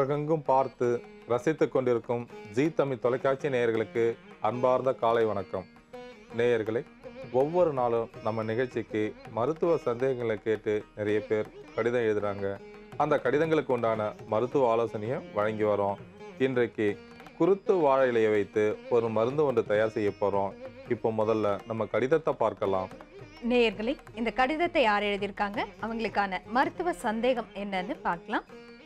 உலகெங்கும் பார்த்து ரசித்துக் கொண்டிருக்கும் ஜீ தமிழ் தொலைக்காட்சி நேயர்களுக்கு அன்பார்ந்த காலை வணக்கம் நேயர்களே ஒவ்வொரு நாளும் நம்ம நிகழ்ச்சிக்கு மருத்துவ சந்தேகங்களை கேட்டு நிறைய பேர் கடிதம் எழுதுறாங்க அந்த கடிதங்களுக்கு உண்டான மருத்துவ ஆலோசனையை வழங்கி வரோம் இன்றைக்கு குருத்து வாழை இலையை வைத்து ஒரு மருந்து ஒன்று தயார் செய்ய போறோம் இப்போ முதல்ல நம்ம கடிதத்தை பார்க்கலாம் நேயர்களே இந்த கடிதத்தை யார் எழுதியிருக்காங்க அவங்களுக்கான மருத்துவ சந்தேகம் என்னன்னு பார்க்கலாம்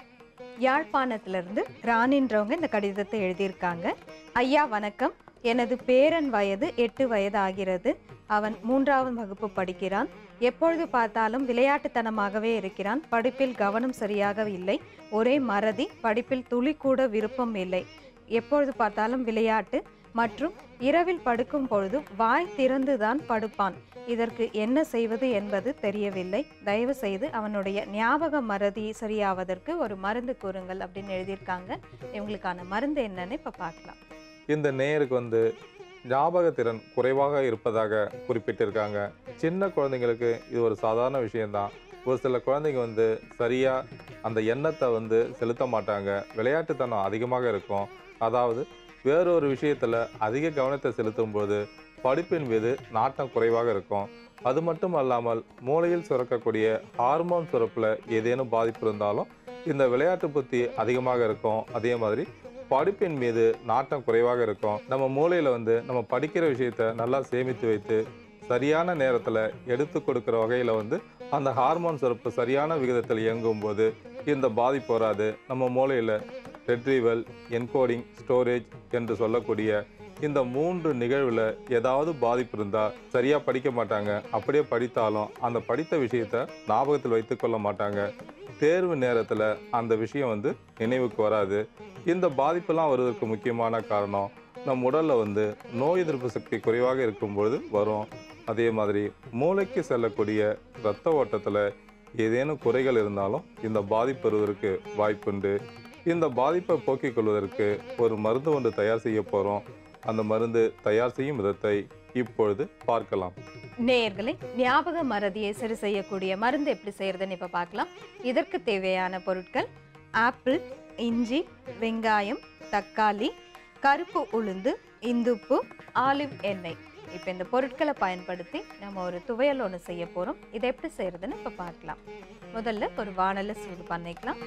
யாழ்ப்பாணத்திலிருந்து ராணின்றவங்க இந்த கடிதத்தை எழுதியிருக்காங்க ஐயா வணக்கம் எனது பேரன் வயது எட்டு வயது ஆகிறது அவன் மூன்றாவது வகுப்பு படிக்கிறான் எப்பொழுது பார்த்தாலும் விளையாட்டுத்தனமாகவே இருக்கிறான் படிப்பில் கவனம் சரியாக இல்லை ஒரே மறதி படிப்பில் துளி கூட விருப்பம் இல்லை எப்பொழுது பார்த்தாலும் விளையாட்டு மற்றும் இரவில் படுக்கும் பொழுது வாய் திறந்துதான் படுப்பான் இதற்கு என்ன செய்வது என்பது தெரியவில்லை தயவு செய்து அவனுடைய ஞாபக மறதி சரியாவதற்கு ஒரு மருந்து கூறுங்கள் அப்படின்னு எழுதியிருக்காங்க இவங்களுக்கான மருந்து என்னன்னு இப்போ பார்க்கலாம் இந்த நேயருக்கு வந்து ஞாபகத்திறன் குறைவாக இருப்பதாக குறிப்பிட்டிருக்காங்க சின்ன குழந்தைங்களுக்கு இது ஒரு சாதாரண விஷயம்தான் ஒரு சில குழந்தைங்க வந்து சரியாக அந்த எண்ணத்தை வந்து செலுத்த மாட்டாங்க விளையாட்டுத்தனம் அதிகமாக இருக்கும் அதாவது வேறொரு விஷயத்தில் அதிக கவனத்தை செலுத்தும் போது படிப்பின் மீது நாட்டம் குறைவாக இருக்கும் அது மட்டும் அல்லாமல் மூளையில் சுரக்கக்கூடிய ஹார்மோன் சுரப்பில் ஏதேனும் பாதிப்பு இருந்தாலும் இந்த விளையாட்டு புத்தி அதிகமாக இருக்கும் அதே மாதிரி படிப்பின் மீது நாட்டம் குறைவாக இருக்கும் நம்ம மூளையில் வந்து நம்ம படிக்கிற விஷயத்த நல்லா சேமித்து வைத்து சரியான நேரத்தில் எடுத்து கொடுக்குற வகையில் வந்து அந்த ஹார்மோன் சுரப்பு சரியான விகிதத்தில் இயங்கும் போது இந்த பாதிப்பு வராது நம்ம மூளையில் ரெட்ரீவல் என்கோடிங் ஸ்டோரேஜ் என்று சொல்லக்கூடிய இந்த மூன்று நிகழ்வில் ஏதாவது பாதிப்பு இருந்தால் சரியாக படிக்க மாட்டாங்க அப்படியே படித்தாலும் அந்த படித்த விஷயத்த ஞாபகத்தில் வைத்துக்கொள்ள மாட்டாங்க தேர்வு நேரத்தில் அந்த விஷயம் வந்து நினைவுக்கு வராது இந்த பாதிப்பெல்லாம் வருவதற்கு முக்கியமான காரணம் நம் உடலில் வந்து நோய் எதிர்ப்பு சக்தி குறைவாக இருக்கும்பொழுது வரும் அதே மாதிரி மூளைக்கு செல்லக்கூடிய இரத்த ஓட்டத்தில் ஏதேனும் குறைகள் இருந்தாலும் இந்த பாதிப்பு வருவதற்கு வாய்ப்புண்டு இந்த பாதிப்பை போக்கிக் கொள்வதற்கு ஒரு மருந்து ஒன்று தயார் செய்ய போகிறோம் அந்த மருந்து தயார் செய்யும் விதத்தை இப்பொழுது பார்க்கலாம் நேயர்களே ஞாபக மறதியை சரி செய்யக்கூடிய மருந்து எப்படி செய்யறதுன்னு இப்போ பார்க்கலாம் இதற்கு தேவையான பொருட்கள் ஆப்பிள் இஞ்சி வெங்காயம் தக்காளி கருப்பு உளுந்து இந்துப்பு ஆலிவ் எண்ணெய் இப்போ இந்த பொருட்களை பயன்படுத்தி நம்ம ஒரு துவையல் ஒன்று செய்ய போகிறோம் இதை எப்படி செய்யறதுன்னு இப்போ பார்க்கலாம் முதல்ல ஒரு வாணலை சூடு பண்ணிக்கலாம்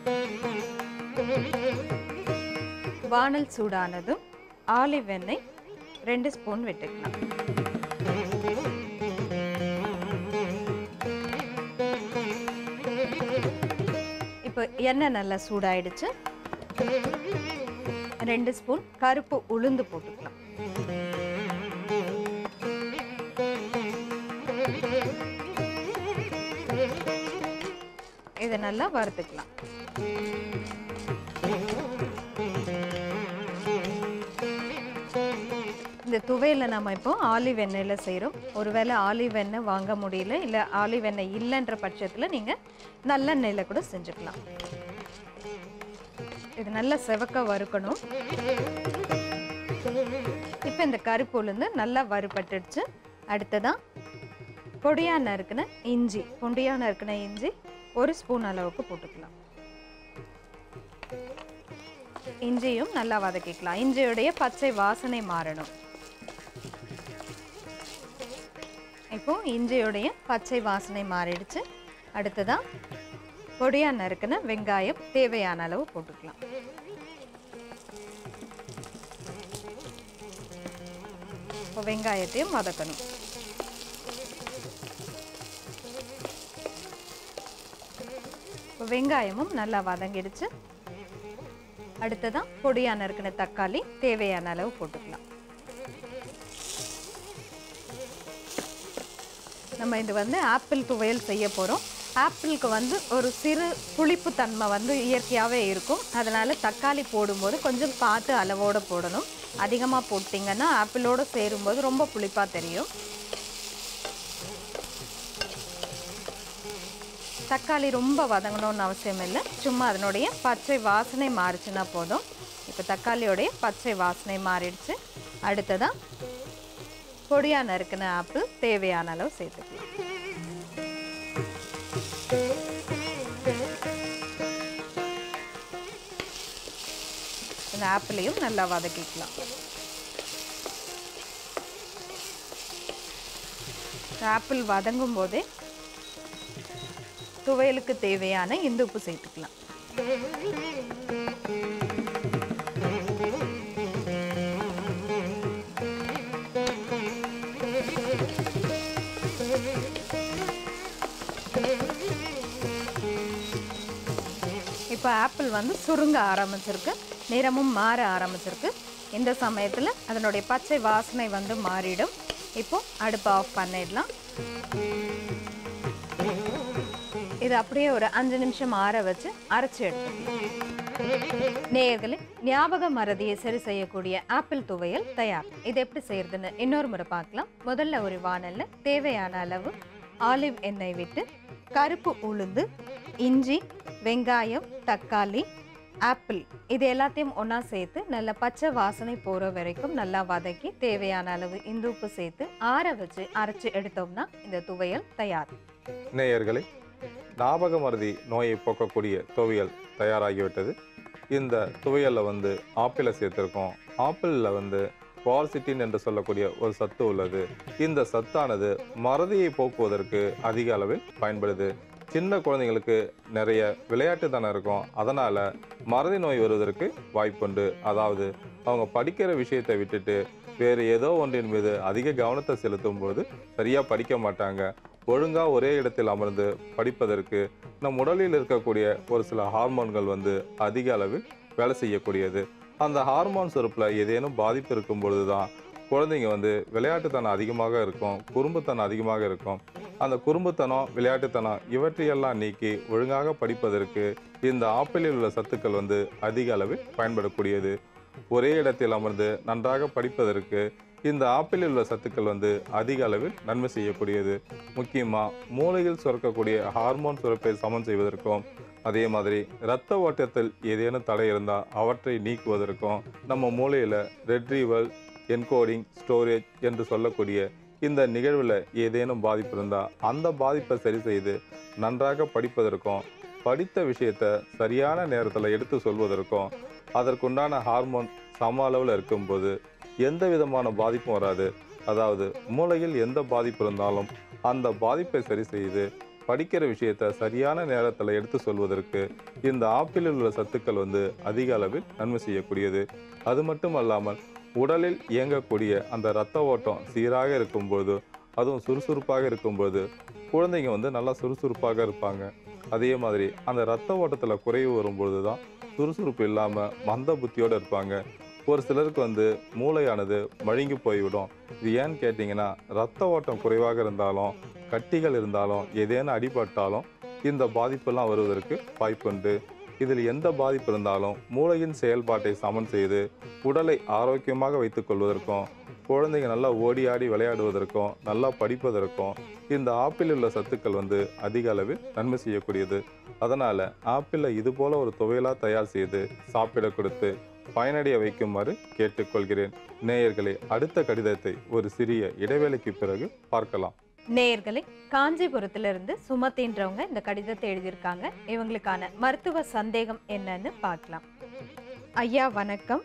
வாணல் சூடானதும் ஆலிவ் எண்ணெய் ரெண்டு ஸ்பூன் விட்டுக்கலாம் இப்போ எண்ணெய் நல்லா சூடாயிடுச்சு ரெண்டு ஸ்பூன் கருப்பு உளுந்து போட்டுக்கலாம் இதை நல்லா வறுத்துக்கலாம் இந்த துவையில நம்ம இப்போ ஆலிவ் எண்ணெயில் செய்கிறோம் ஒருவேளை ஆலிவ் எண்ணெய் வாங்க முடியல இல்லை ஆலிவ் எண்ணெய் இல்லைன்ற பட்சத்தில் நீங்கள் நல்லெண்ணெயில் கூட செஞ்சுக்கலாம் இது நல்லா செவக்க வறுக்கணும் இப்போ இந்த கருப்பு உளுந்து நல்லா வறுபட்டுடுச்சு அடுத்ததான் பொடியா நறுக்குன இஞ்சி பொடியா நறுக்குன இஞ்சி ஒரு ஸ்பூன் அளவுக்கு போட்டுக்கலாம் இஞ்சியும் நல்லா வதக்கிக்கலாம் இஞ்சியுடைய பச்சை வாசனை மாறணும் இப்போ இஞ்சியுடைய பச்சை வாசனை மாறிடுச்சு அடுத்ததான் பொடியா நறுக்குன வெங்காயம் தேவையான அளவு போட்டுக்கலாம் இப்போ வெங்காயத்தையும் வதக்கணும் இப்போ வெங்காயமும் நல்லா வதங்கிடுச்சு அடுத்ததான் பொடியா நறுக்கின தக்காளி தேவையான அளவு போட்டுக்கலாம் நம்ம இது வந்து ஆப்பிள் துவையல் செய்ய போகிறோம் ஆப்பிளுக்கு வந்து ஒரு சிறு புளிப்பு தன்மை வந்து இயற்கையாகவே இருக்கும் அதனால தக்காளி போடும்போது கொஞ்சம் பார்த்து அளவோடு போடணும் அதிகமாக போட்டிங்கன்னா ஆப்பிளோடு சேரும்போது ரொம்ப புளிப்பாக தெரியும் தக்காளி ரொம்ப வதங்கணும்னு அவசியம் இல்லை சும்மா அதனுடைய பச்சை வாசனை மாறிச்சுன்னா போதும் இப்போ தக்காளியோடைய பச்சை வாசனை மாறிடுச்சு அடுத்ததான் பொடியா நறுக்கின ஆப்பிள் தேவையான அளவு சேர்த்துக்கலாம் ஆப்பிளையும் நல்லா வதக்கிக்கலாம் ஆப்பிள் வதங்கும் போதே துவையலுக்கு தேவையான இந்து உப்பு சேர்த்துக்கலாம் இப்போ ஆப்பிள் வந்து சுருங்க ஆரம்பிச்சிருக்கு நிறமும் மாற ஆரம்பிச்சிருக்கு இந்த சமயத்தில் அதனுடைய பச்சை வாசனை வந்து மாறிடும் இப்போ அடுப்பை ஆஃப் பண்ணிடலாம் இது அப்படியே ஒரு அஞ்சு நிமிஷம் ஆற வச்சு அரைச்சி எடுத்துக்கலாம் நேயர்களே ஞாபக மறதியை சரி செய்யக்கூடிய ஆப்பிள் துவையல் தயார் இது எப்படி செய்யறதுன்னு இன்னொரு முறை பார்க்கலாம் முதல்ல ஒரு வானல்ல தேவையான அளவு ஆலிவ் எண்ணெய் விட்டு கருப்பு உளுந்து இஞ்சி வெங்காயம் தக்காளி ஆப்பிள் இது எல்லாத்தையும் ஒன்றா சேர்த்து நல்ல பச்சை வாசனை போகிற வரைக்கும் நல்லா வதக்கி தேவையான அளவு இந்துப்பு சேர்த்து ஆற வச்சு அரைச்சி எடுத்தோம்னா இந்த துவையல் தயார் நேயர்களே ஞாபக மருதி நோயை போக்கக்கூடிய துவையல் தயாராகிவிட்டது இந்த துவையலில் வந்து ஆப்பிளை சேர்த்துருக்கோம் ஆப்பிளில் வந்து குவார்சிட்டின் என்று சொல்லக்கூடிய ஒரு சத்து உள்ளது இந்த சத்தானது மறதியை போக்குவதற்கு அதிக அளவில் பயன்படுது சின்ன குழந்தைங்களுக்கு நிறைய விளையாட்டு தானே இருக்கும் அதனால் மறதி நோய் வருவதற்கு வாய்ப்புண்டு அதாவது அவங்க படிக்கிற விஷயத்தை விட்டுட்டு வேறு ஏதோ ஒன்றின் மீது அதிக கவனத்தை செலுத்தும் போது சரியாக படிக்க மாட்டாங்க ஒழுங்காக ஒரே இடத்தில் அமர்ந்து படிப்பதற்கு நம் உடலில் இருக்கக்கூடிய ஒரு சில ஹார்மோன்கள் வந்து அதிக அளவில் வேலை செய்யக்கூடியது அந்த ஹார்மோன் சுரப்பில் ஏதேனும் பாதிப்பு இருக்கும் பொழுது தான் குழந்தைங்க வந்து விளையாட்டுத்தனம் அதிகமாக இருக்கும் குறும்புத்தனம் அதிகமாக இருக்கும் அந்த குறும்புத்தனம் விளையாட்டுத்தனம் இவற்றையெல்லாம் நீக்கி ஒழுங்காக படிப்பதற்கு இந்த ஆப்பிளில் உள்ள சத்துக்கள் வந்து அதிக அளவில் பயன்படக்கூடியது ஒரே இடத்தில் அமர்ந்து நன்றாக படிப்பதற்கு இந்த ஆப்பிளில் உள்ள சத்துக்கள் வந்து அதிக அளவில் நன்மை செய்யக்கூடியது முக்கியமாக மூளையில் சுரக்கக்கூடிய ஹார்மோன் சுரப்பை சமன் செய்வதற்கும் அதே மாதிரி இரத்த ஓட்டத்தில் ஏதேனும் தடை இருந்தால் அவற்றை நீக்குவதற்கும் நம்ம மூளையில் ரெட்ரீவல் என்கோடிங் ஸ்டோரேஜ் என்று சொல்லக்கூடிய இந்த நிகழ்வில் ஏதேனும் பாதிப்பு இருந்தால் அந்த பாதிப்பை சரி செய்து நன்றாக படிப்பதற்கும் படித்த விஷயத்தை சரியான நேரத்தில் எடுத்து சொல்வதற்கும் அதற்குண்டான ஹார்மோன் சம அளவில் இருக்கும்போது எந்த விதமான பாதிப்பும் வராது அதாவது மூளையில் எந்த பாதிப்பு இருந்தாலும் அந்த பாதிப்பை சரி செய்து படிக்கிற விஷயத்தை சரியான நேரத்தில் எடுத்து சொல்வதற்கு இந்த ஆப்பிளில் உள்ள சத்துக்கள் வந்து அதிக அளவில் நன்மை செய்யக்கூடியது அது மட்டும் அல்லாமல் உடலில் இயங்கக்கூடிய அந்த இரத்த ஓட்டம் சீராக இருக்கும்போது அதுவும் சுறுசுறுப்பாக இருக்கும்போது குழந்தைங்க வந்து நல்லா சுறுசுறுப்பாக இருப்பாங்க அதே மாதிரி அந்த இரத்த ஓட்டத்தில் குறைவு வரும்பொழுது தான் சுறுசுறுப்பு இல்லாமல் மந்த புத்தியோடு இருப்பாங்க ஒரு சிலருக்கு வந்து மூளையானது மழுங்கி போய்விடும் இது ஏன்னு கேட்டிங்கன்னா ரத்த ஓட்டம் குறைவாக இருந்தாலும் கட்டிகள் இருந்தாலும் ஏதேனும் அடிபட்டாலும் இந்த பாதிப்பெல்லாம் வருவதற்கு வாய்ப்புண்டு இதில் எந்த பாதிப்பு இருந்தாலும் மூளையின் செயல்பாட்டை சமன் செய்து உடலை ஆரோக்கியமாக வைத்துக் கொள்வதற்கும் குழந்தைங்க நல்லா ஓடி ஆடி விளையாடுவதற்கும் நல்லா படிப்பதற்கும் இந்த ஆப்பிளில் உள்ள சத்துக்கள் வந்து அதிக அளவில் நன்மை செய்யக்கூடியது அதனால் ஆப்பிளை இது போல ஒரு துவையலாக தயார் செய்து சாப்பிட கொடுத்து பயனடைய வைக்குமாறு கேட்டுக்கொள்கிறேன் நேயர்களே அடுத்த கடிதத்தை ஒரு சிறிய இடைவேளைக்கு பிறகு பார்க்கலாம் நேயர்களே காஞ்சிபுரத்திலிருந்து சுமத்தின்றவங்க இந்த கடிதத்தை எழுதியிருக்காங்க இவங்களுக்கான மருத்துவ சந்தேகம் என்னன்னு பார்க்கலாம் ஐயா வணக்கம்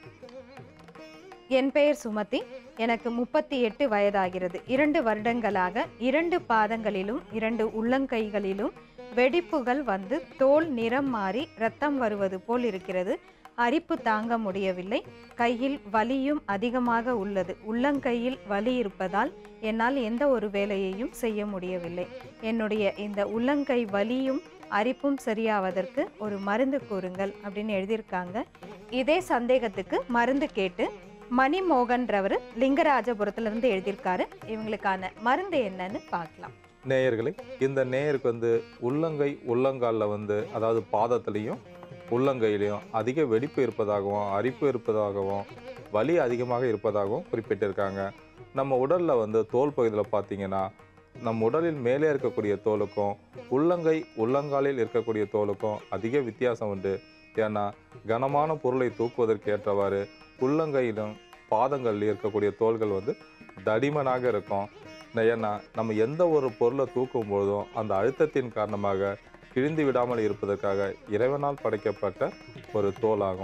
என் பெயர் சுமதி எனக்கு முப்பத்தி எட்டு வயதாகிறது இரண்டு வருடங்களாக இரண்டு பாதங்களிலும் இரண்டு உள்ளங்கைகளிலும் வெடிப்புகள் வந்து தோல் நிறம் மாறி ரத்தம் வருவது போல் இருக்கிறது அரிப்பு தாங்க முடியவில்லை கையில் வலியும் அதிகமாக உள்ளது உள்ளங்கையில் வலி இருப்பதால் என்னால் எந்த ஒரு வேலையையும் செய்ய முடியவில்லை என்னுடைய இந்த உள்ளங்கை வலியும் அரிப்பும் சரியாவதற்கு ஒரு மருந்து கூறுங்கள் அப்படின்னு எழுதியிருக்காங்க இதே சந்தேகத்துக்கு மருந்து கேட்டு மணிமோகன்றவர் லிங்கராஜபுரத்துல இருந்து எழுதியிருக்காரு இவங்களுக்கான மருந்து என்னன்னு பார்க்கலாம் நேயர்களே இந்த நேயருக்கு வந்து உள்ளங்கை உள்ளங்காலில் வந்து அதாவது பாதத்துலேயும் உள்ளங்கையிலையும் அதிக வெடிப்பு இருப்பதாகவும் அரிப்பு இருப்பதாகவும் வலி அதிகமாக இருப்பதாகவும் குறிப்பிட்டிருக்காங்க நம்ம உடலில் வந்து தோல் பகுதியில் பார்த்தீங்கன்னா நம் உடலில் மேலே இருக்கக்கூடிய தோலுக்கும் உள்ளங்கை உள்ளங்காலில் இருக்கக்கூடிய தோலுக்கும் அதிக வித்தியாசம் உண்டு ஏன்னா கனமான பொருளை தூக்குவதற்கு ஏற்றவாறு உள்ளங்கையிலும் பாதங்களில் இருக்கக்கூடிய தோள்கள் வந்து தடிமனாக இருக்கும் ஏன்னா நம்ம எந்த ஒரு பொருளை தூக்கும் பொழுதும் அந்த அழுத்தத்தின் காரணமாக கிழிந்து விடாமல் இருப்பதற்காக இறைவனால் படைக்கப்பட்ட ஒரு தோலாகும்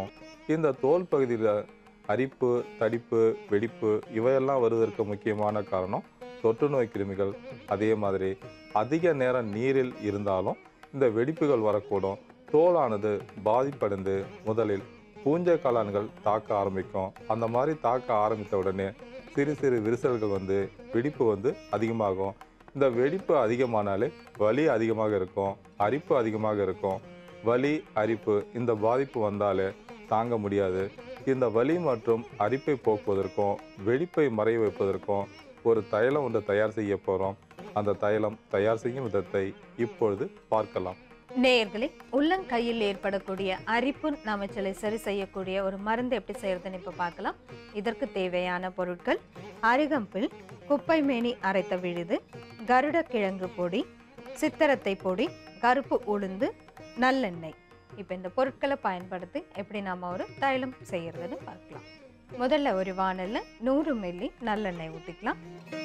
இந்த தோல் பகுதியில் அரிப்பு தடிப்பு வெடிப்பு இவையெல்லாம் வருவதற்கு முக்கியமான காரணம் தொற்று நோய் கிருமிகள் அதே மாதிரி அதிக நேரம் நீரில் இருந்தாலும் இந்த வெடிப்புகள் வரக்கூடும் தோலானது பாதிப்படைந்து முதலில் பூஞ்சை காளான்கள் தாக்க ஆரம்பிக்கும் அந்த மாதிரி தாக்க ஆரம்பித்த உடனே சிறு சிறு விரிசல்கள் வந்து வெடிப்பு வந்து அதிகமாகும் இந்த வெடிப்பு அதிகமானாலே வலி அதிகமாக இருக்கும் அரிப்பு அதிகமாக இருக்கும் வலி அரிப்பு இந்த பாதிப்பு வந்தாலே தாங்க முடியாது இந்த வலி மற்றும் அரிப்பை போக்குவதற்கும் வெடிப்பை மறைய வைப்பதற்கும் ஒரு தைலம் ஒன்று தயார் செய்ய போகிறோம் அந்த தைலம் தயார் செய்யும் விதத்தை இப்பொழுது பார்க்கலாம் நேயர்களே உள்ளங்கையில் ஏற்படக்கூடிய அரிப்பு நமைச்சலை சரி செய்யக்கூடிய ஒரு மருந்து எப்படி செய்யறதுன்னு இப்போ பார்க்கலாம் இதற்கு தேவையான பொருட்கள் அருகம்பில் குப்பை மேனி அரைத்த விழுது கருடக்கிழங்கு பொடி சித்தரத்தை பொடி கருப்பு உளுந்து நல்லெண்ணெய் இப்போ இந்த பொருட்களை பயன்படுத்தி எப்படி நாம ஒரு தைலம் செய்யறதுன்னு பார்க்கலாம் முதல்ல ஒரு வானல்ல நூறு மில்லி நல்லெண்ணெய் ஊற்றிக்கலாம்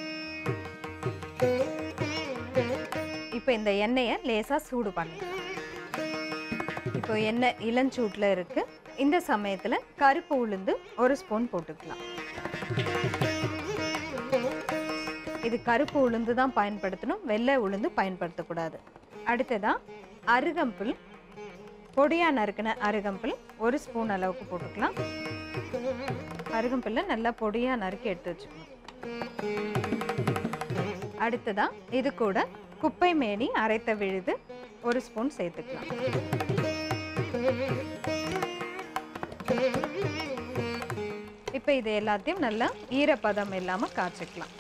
இப்போ இந்த எண்ணெயை லேசாக சூடு பண்ணிக்கலாம் இப்போ எண்ணெய் இளஞ்சூட்டில் இருக்கு இந்த சமயத்தில் கருப்பு உளுந்து ஒரு ஸ்பூன் போட்டுக்கலாம் இது கருப்பு உளுந்து தான் பயன்படுத்தணும் வெள்ளை உளுந்து பயன்படுத்தக்கூடாது அடுத்ததா அருகம்புல் பொடியா நறுக்கின அருகம்புல் ஒரு ஸ்பூன் அளவுக்கு போட்டுக்கலாம் அருகம்புல்ல நல்லா பொடியா நறுக்கி எடுத்து வச்சுக்கணும் அடுத்ததா இது கூட குப்பை மேனி அரைத்த விழுது ஒரு ஸ்பூன் சேர்த்துக்கலாம் இப்போ இது எல்லாத்தையும் நல்லா ஈரப்பதம் இல்லாம காய்ச்சிக்கலாம்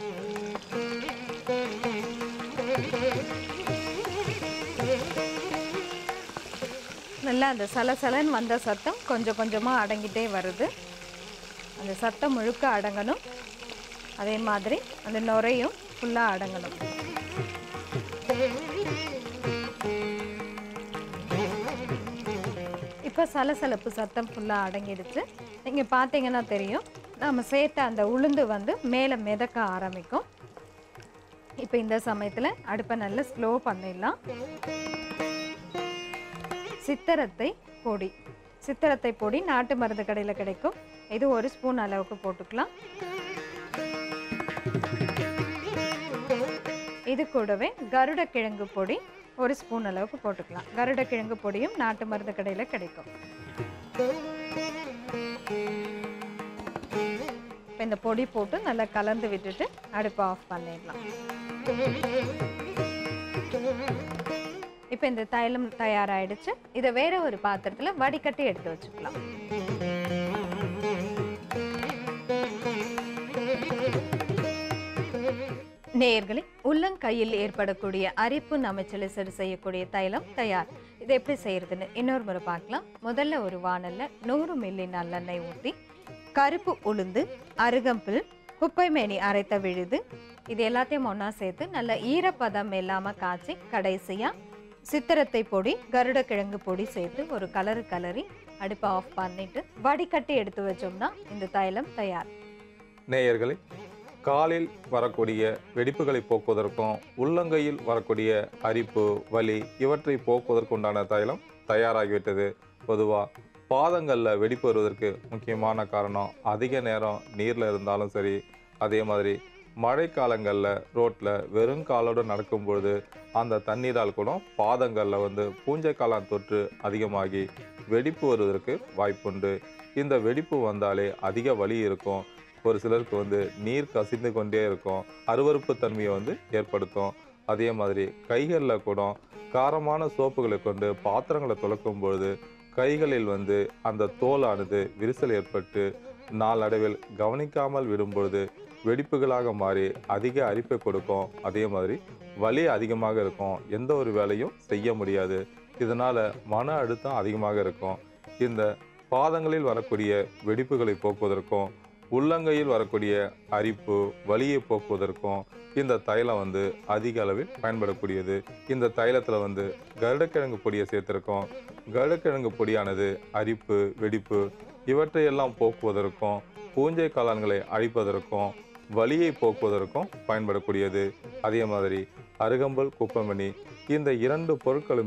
நல்லா அந்த சலசலன்னு வந்த சத்தம் கொஞ்சம் கொஞ்சமாக அடங்கிட்டே வருது அந்த சத்தம் முழுக்க அடங்கணும் அதே மாதிரி அந்த நுரையும் ஃபுல்லாக அடங்கணும் இப்போ சலசலப்பு சத்தம் ஃபுல்லாக அடங்கிடுச்சு நீங்கள் பார்த்தீங்கன்னா தெரியும் நம்ம சேர்த்த அந்த உளுந்து வந்து மேலே மிதக்க ஆரம்பிக்கும் இப்போ இந்த சமயத்தில் அடுப்பை நல்லா ஸ்லோ பண்ணிடலாம் சித்தரத்தை பொடி சித்தரத்தை பொடி நாட்டு மருந்து கடையில் கிடைக்கும் இது ஒரு ஸ்பூன் அளவுக்கு போட்டுக்கலாம் இது கூடவே கருடக்கிழங்கு பொடி ஒரு ஸ்பூன் அளவுக்கு போட்டுக்கலாம் கருடக்கிழங்கு பொடியும் நாட்டு மருந்து கடையில் கிடைக்கும் இப்போ இந்த பொடி போட்டு நல்லா கலந்து விட்டுட்டு அடுப்பை ஆஃப் பண்ணிடலாம் இப்போ இந்த தைலம் தயாராயிடுச்சு இதை வேற ஒரு பாத்திரத்தில் வடிகட்டி எடுத்து வச்சுக்கலாம் நேயர்களே உள்ளங்கையில் ஏற்படக்கூடிய அரிப்பு நமைச்சலை சரி செய்யக்கூடிய தைலம் தயார் இதை எப்படி செய்யறதுன்னு இன்னொரு முறை பார்க்கலாம் முதல்ல ஒரு வானல்ல நூறு மில்லி நல்லெண்ணெய் ஊற்றி கருப்பு உளுந்து அருகம்பில் குப்பைமேனி அரைத்த விழுது இது எல்லாத்தையும் ஒன்றா சேர்த்து நல்ல ஈரப்பதம் இல்லாமல் காய்ச்சி கடைசியாக சித்திரத்தை பொடி கருடக்கிழங்கு பொடி சேர்த்து ஒரு கலரு கலரி அடுப்பை ஆஃப் பண்ணிட்டு வடிகட்டி எடுத்து வச்சோம்னா இந்த தைலம் தயார் நேயர்களே காலில் வரக்கூடிய வெடிப்புகளை போக்குவதற்கும் உள்ளங்கையில் வரக்கூடிய அரிப்பு வலி இவற்றை போக்குவதற்குண்டான தைலம் தயாராகிவிட்டது பொதுவாக பாதங்களில் வெடிப்பு வருவதற்கு முக்கியமான காரணம் அதிக நேரம் நீரில் இருந்தாலும் சரி அதே மாதிரி மழைக்காலங்களில் ரோட்டில் வெறும் காலோடு நடக்கும் பொழுது அந்த தண்ணீரால் கூட பாதங்களில் வந்து பூஞ்சை காளான் தொற்று அதிகமாகி வெடிப்பு வருவதற்கு வாய்ப்புண்டு இந்த வெடிப்பு வந்தாலே அதிக வலி இருக்கும் ஒரு சிலருக்கு வந்து நீர் கசிந்து கொண்டே இருக்கும் அருவருப்பு தன்மையை வந்து ஏற்படுத்தும் அதே மாதிரி கைகளில் கூட காரமான சோப்புகளை கொண்டு பாத்திரங்களை துலக்கும் பொழுது கைகளில் வந்து அந்த தோலானது விரிசல் ஏற்பட்டு நாளடைவில் கவனிக்காமல் விடும்பொழுது வெடிப்புகளாக மாறி அதிக அரிப்பை கொடுக்கும் அதே மாதிரி வலி அதிகமாக இருக்கும் எந்த ஒரு வேலையும் செய்ய முடியாது இதனால மன அழுத்தம் அதிகமாக இருக்கும் இந்த பாதங்களில் வரக்கூடிய வெடிப்புகளை போக்குவதற்கும் உள்ளங்கையில் வரக்கூடிய அரிப்பு வலியை போக்குவதற்கும் இந்த தைலம் வந்து அதிக அளவில் பயன்படக்கூடியது இந்த தைலத்தில் வந்து கருடக்கிழங்கு பொடியை சேர்த்துருக்கோம் கருடக்கிழங்கு பொடியானது அரிப்பு வெடிப்பு இவற்றையெல்லாம் போக்குவதற்கும் பூஞ்சை காளான்களை அழிப்பதற்கும் வலியை போக்குவதற்கும் பயன்படக்கூடியது அதே மாதிரி அருகம்புல் குப்பமணி இந்த இரண்டு பொருட்களுமே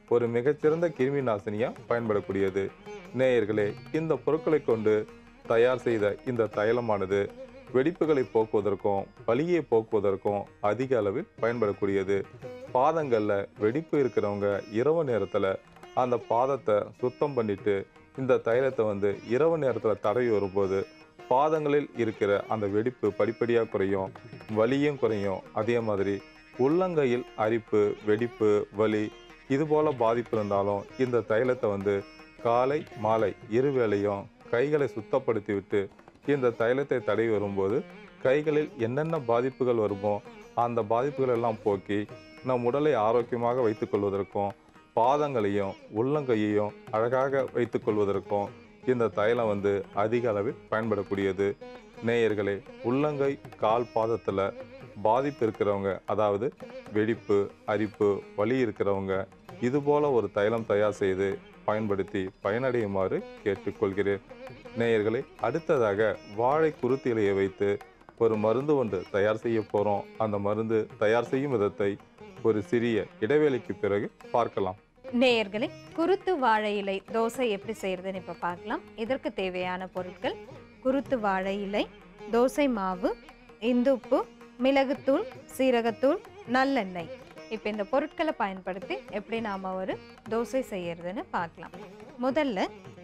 ஒரு மிகச்சிறந்த கிருமி நாசினியா பயன்படக்கூடியது நேயர்களே இந்த பொருட்களை கொண்டு தயார் செய்த இந்த தைலமானது வெடிப்புகளை போக்குவதற்கும் வலியை போக்குவதற்கும் அதிக அளவில் பயன்படக்கூடியது பாதங்களில் வெடிப்பு இருக்கிறவங்க இரவு நேரத்தில் அந்த பாதத்தை சுத்தம் பண்ணிட்டு இந்த தைலத்தை வந்து இரவு நேரத்தில் தடவி வரும்போது பாதங்களில் இருக்கிற அந்த வெடிப்பு படிப்படியாக குறையும் வலியும் குறையும் அதே மாதிரி உள்ளங்கையில் அரிப்பு வெடிப்பு வலி இது போல பாதிப்பு இருந்தாலும் இந்த தைலத்தை வந்து காலை மாலை இருவேளையும் கைகளை சுத்தப்படுத்தி விட்டு இந்த தைலத்தை தடவி வரும்போது கைகளில் என்னென்ன பாதிப்புகள் வருமோ அந்த பாதிப்புகள் எல்லாம் போக்கி நம் உடலை ஆரோக்கியமாக வைத்துக்கொள்வதற்கும் பாதங்களையும் உள்ளங்கையையும் அழகாக வைத்துக்கொள்வதற்கும் இந்த தைலம் வந்து அதிக அளவில் பயன்படக்கூடியது நேயர்களே உள்ளங்கை கால் பாதத்தில் பாதிப்பு இருக்கிறவங்க அதாவது வெடிப்பு அரிப்பு வலி இருக்கிறவங்க இது போல ஒரு தைலம் தயார் செய்து பயன்படுத்தி பயனடையுமாறு கேட்டுக்கொள்கிறேன் நேயர்களே அடுத்ததாக வாழை குருத்து இலையை வைத்து ஒரு மருந்து ஒன்று தயார் செய்ய போகிறோம் அந்த மருந்து தயார் செய்யும் விதத்தை ஒரு சிறிய இடைவேளைக்கு பிறகு பார்க்கலாம் நேயர்களே குருத்து வாழை இலை தோசை எப்படி செய்யறதுன்னு இப்போ பார்க்கலாம் இதற்கு தேவையான பொருட்கள் குருத்து வாழை இலை தோசை மாவு இந்துப்பு மிளகுத்தூள் சீரகத்தூள் நல்லெண்ணெய் இப்போ இந்த பொருட்களை பயன்படுத்தி எப்படி நாம் ஒரு தோசை செய்யறதுன்னு பார்க்கலாம் முதல்ல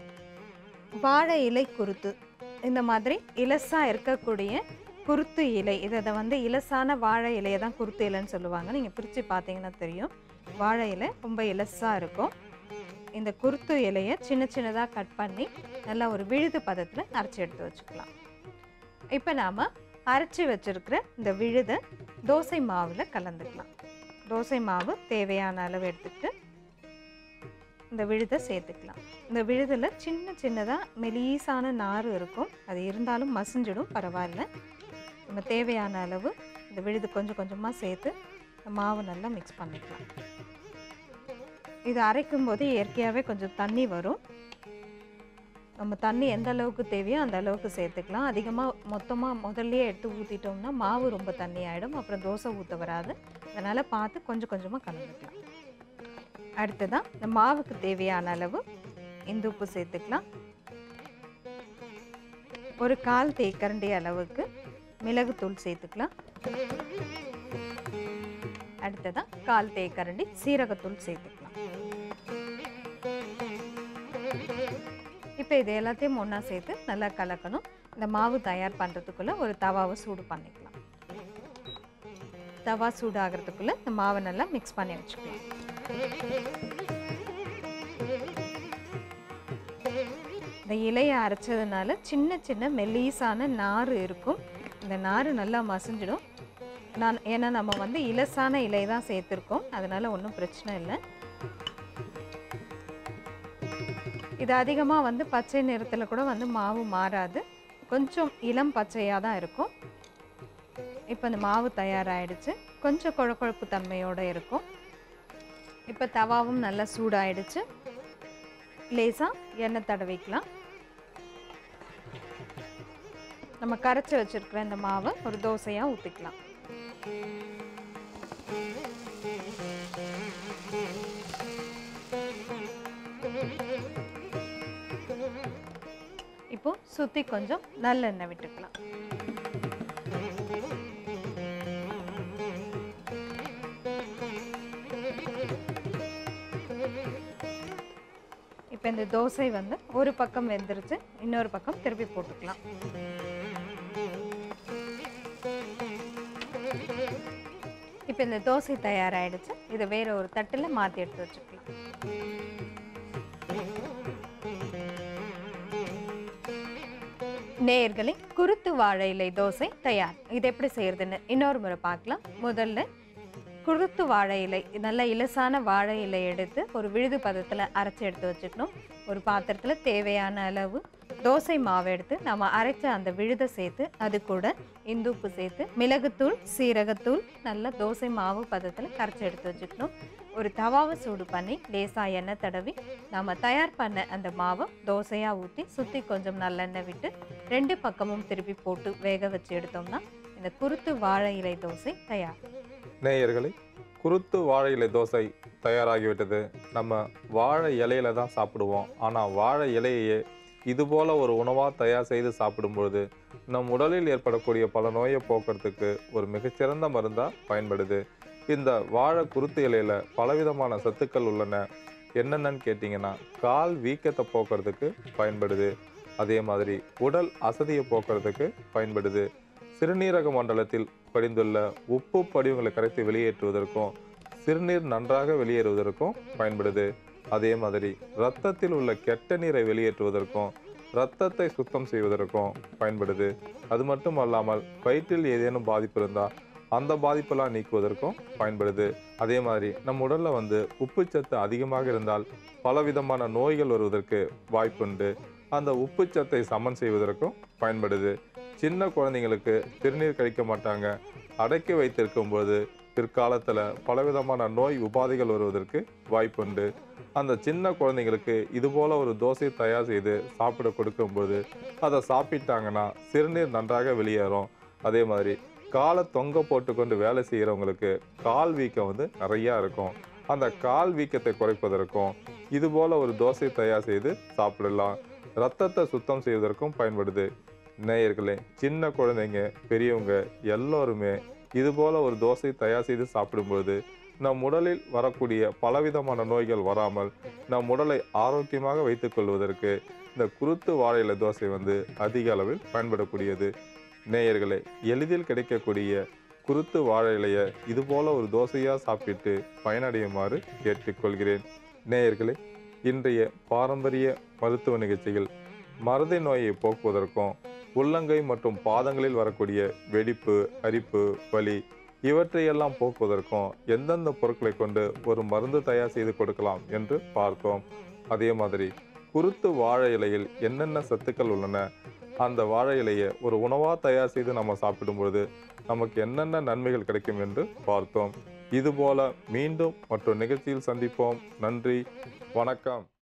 வாழை இலை குருத்து இந்த மாதிரி இலசா இருக்கக்கூடிய குருத்து இலை இதை வந்து இலசான வாழை இலையை தான் குருத்து இலைன்னு சொல்லுவாங்க நீங்கள் பிரித்து பார்த்தீங்கன்னா தெரியும் வாழை இலை ரொம்ப இலசாக இருக்கும் இந்த குருத்து இலையை சின்ன சின்னதாக கட் பண்ணி நல்லா ஒரு விழுது பதத்தில் அரைச்சி எடுத்து வச்சுக்கலாம் இப்போ நாம் அரைச்சி வச்சிருக்கிற இந்த விழுதை தோசை மாவில் கலந்துக்கலாம் தோசை மாவு தேவையான அளவு எடுத்துக்கிட்டு இந்த விழுதை சேர்த்துக்கலாம் இந்த விழுதில் சின்ன சின்னதாக மெலீஸான நார் இருக்கும் அது இருந்தாலும் மசிஞ்சிடும் பரவாயில்ல நம்ம தேவையான அளவு இந்த விழுது கொஞ்சம் கொஞ்சமாக சேர்த்து இந்த மாவு நல்லா மிக்ஸ் பண்ணிக்கலாம் இது அரைக்கும் போது இயற்கையாகவே கொஞ்சம் தண்ணி வரும் நம்ம தண்ணி எந்த அளவுக்கு தேவையோ அந்த அளவுக்கு சேர்த்துக்கலாம் அதிகமாக மொத்தமாக முதல்லயே எடுத்து ஊற்றிட்டோம்னா மாவு ரொம்ப தண்ணி ஆகிடும் அப்புறம் தோசை ஊற்ற வராது அதனால் பார்த்து கொஞ்சம் கொஞ்சமாக கலந்துக்கலாம் அடுத்ததான் இந்த மாவுக்கு தேவையான அளவு இந்து உப்பு சேர்த்துக்கலாம் ஒரு கால் தேக்கரண்டி அளவுக்கு மிளகுத்தூள் சேர்த்துக்கலாம் அடுத்ததான் கால் தேக்கரண்டி சீரகத்தூள் சேர்த்துக்கலாம் இப்போ இது எல்லாத்தையும் ஒன்றா சேர்த்து நல்லா கலக்கணும் இந்த மாவு தயார் பண்ணுறதுக்குள்ளே ஒரு தவாவை சூடு பண்ணிக்கலாம் தவா சூடாகிறதுக்குள்ளே இந்த மாவை நல்லா மிக்ஸ் பண்ணி வச்சுக்கலாம் இந்த இலையை அரைச்சதுனால சின்ன சின்ன மெல்லீஸான நார் இருக்கும் இந்த நார் நல்லா மசிஞ்சிடும் நான் ஏன்னா நம்ம வந்து இலசான இலை தான் சேர்த்துருக்கோம் அதனால ஒன்றும் பிரச்சனை இல்லை இது அதிகமாக வந்து பச்சை நிறத்தில் கூட வந்து மாவு மாறாது கொஞ்சம் இளம் பச்சையாக தான் இருக்கும் இப்போ இந்த மாவு தயாராகிடுச்சு கொஞ்சம் குழக்குழப்பு தன்மையோடு இருக்கும் இப்போ தவாவும் நல்லா சூடாயிடுச்சு லேசாக எண்ணெய் தடவிக்கலாம் நம்ம கரைச்சி வச்சிருக்கிற இந்த மாவை ஒரு தோசையாக ஊற்றிக்கலாம் இப்போ சுற்றி கொஞ்சம் நல்லெண்ணெய் விட்டுக்கலாம் இப்போ இந்த தோசை வந்து ஒரு பக்கம் வெந்துருச்சு இன்னொரு பக்கம் திருப்பி போட்டுக்கலாம் இப்போ இந்த தோசை தயாராகிடுச்சு இதை வேற ஒரு தட்டில் மாற்றி எடுத்து வச்சுக்கலாம் நேயர்களே குருத்து வாழை இலை தோசை தயார் இது எப்படி செய்யறதுன்னு இன்னொரு முறை பார்க்கலாம் முதல்ல குருத்து வாழை இலை நல்ல இலசான வாழை இலை எடுத்து ஒரு விழுது பதத்தில் அரைச்சி எடுத்து வச்சுக்கணும் ஒரு பாத்திரத்தில் தேவையான அளவு தோசை மாவு எடுத்து நம்ம அரைச்ச அந்த விழுதை சேர்த்து அது கூட இந்துப்பு சேர்த்து மிளகுத்தூள் சீரகத்தூள் நல்லா தோசை மாவு பதத்தில் கரைச்சி எடுத்து வச்சுக்கணும் ஒரு தவாவை சூடு பண்ணி லேசாக எண்ணெய் தடவி நம்ம தயார் பண்ண அந்த மாவை தோசையாக ஊற்றி சுற்றி கொஞ்சம் நல்லெண்ணெய் விட்டு ரெண்டு பக்கமும் திருப்பி போட்டு வேக வச்சு எடுத்தோம்னா இந்த குருத்து வாழை இலை தோசை தயார் நேயர்களே குருத்து வாழை இலை தோசை தயாராகிவிட்டது நம்ம வாழை இலையில தான் சாப்பிடுவோம் ஆனால் வாழை இலையையே இதுபோல ஒரு உணவாக தயார் செய்து சாப்பிடும்பொழுது நம் உடலில் ஏற்படக்கூடிய பல நோயை போக்குறதுக்கு ஒரு மிகச்சிறந்த மருந்தாக பயன்படுது இந்த வாழை குருத்து இலையில பலவிதமான சத்துக்கள் உள்ளன என்னென்னன்னு கேட்டிங்கன்னா கால் வீக்கத்தை போக்குறதுக்கு பயன்படுது அதே மாதிரி உடல் அசதியை போக்குறதுக்கு பயன்படுது சிறுநீரக மண்டலத்தில் படிந்துள்ள உப்பு படிவங்களை கரைத்து வெளியேற்றுவதற்கும் சிறுநீர் நன்றாக வெளியேறுவதற்கும் பயன்படுது அதே மாதிரி இரத்தத்தில் உள்ள கெட்ட நீரை வெளியேற்றுவதற்கும் இரத்தத்தை சுத்தம் செய்வதற்கும் பயன்படுது அது மட்டும் அல்லாமல் வயிற்றில் ஏதேனும் பாதிப்பு இருந்தால் அந்த பாதிப்பெல்லாம் நீக்குவதற்கும் பயன்படுது அதே மாதிரி நம் உடல்ல வந்து உப்புச்சத்து அதிகமாக இருந்தால் பலவிதமான நோய்கள் வருவதற்கு வாய்ப்புண்டு அந்த உப்புச்சத்தை சமன் செய்வதற்கும் பயன்படுது சின்ன குழந்தைங்களுக்கு திருநீர் கழிக்க மாட்டாங்க அடக்கி வைத்திருக்கும் போது பிற்காலத்துல பலவிதமான நோய் உபாதைகள் வருவதற்கு வாய்ப்புண்டு அந்த சின்ன குழந்தைங்களுக்கு இது போல ஒரு தோசை தயார் செய்து சாப்பிட கொடுக்கும்போது அதை சாப்பிட்டாங்கன்னா சிறுநீர் நன்றாக வெளியேறும் அதே மாதிரி காலை தொங்க போட்டுக்கொண்டு வேலை செய்கிறவங்களுக்கு கால் வீக்கம் வந்து நிறையா இருக்கும் அந்த கால் வீக்கத்தை குறைப்பதற்கும் இது போல ஒரு தோசை தயார் செய்து சாப்பிடலாம் ரத்தத்தை சுத்தம் செய்வதற்கும் பயன்படுது நேயர்களே சின்ன குழந்தைங்க பெரியவங்க எல்லோருமே இது போல ஒரு தோசை தயார் செய்து சாப்பிடும்போது நம் உடலில் வரக்கூடிய பலவிதமான நோய்கள் வராமல் நம் உடலை ஆரோக்கியமாக வைத்துக் கொள்வதற்கு இந்த குருத்து வாழையில தோசை வந்து அதிக அளவில் பயன்படக்கூடியது நேயர்களே எளிதில் கிடைக்கக்கூடிய குருத்து வாழை இலைய இது போல ஒரு தோசையா சாப்பிட்டு பயனடையுமாறு கேட்டுக்கொள்கிறேன் நேயர்களே இன்றைய பாரம்பரிய மருத்துவ நிகழ்ச்சிகள் மறதி நோயை போக்குவதற்கும் உள்ளங்கை மற்றும் பாதங்களில் வரக்கூடிய வெடிப்பு அரிப்பு வலி இவற்றையெல்லாம் போக்குவதற்கும் எந்தெந்த பொருட்களை கொண்டு ஒரு மருந்து தயார் செய்து கொடுக்கலாம் என்று பார்த்தோம் அதே மாதிரி குருத்து வாழை இலையில் என்னென்ன சத்துக்கள் உள்ளன அந்த வாழை இலையை ஒரு உணவாக தயார் செய்து நம்ம சாப்பிடும் பொழுது நமக்கு என்னென்ன நன்மைகள் கிடைக்கும் என்று பார்த்தோம் இதுபோல மீண்டும் மற்றொரு நிகழ்ச்சியில் சந்திப்போம் நன்றி வணக்கம்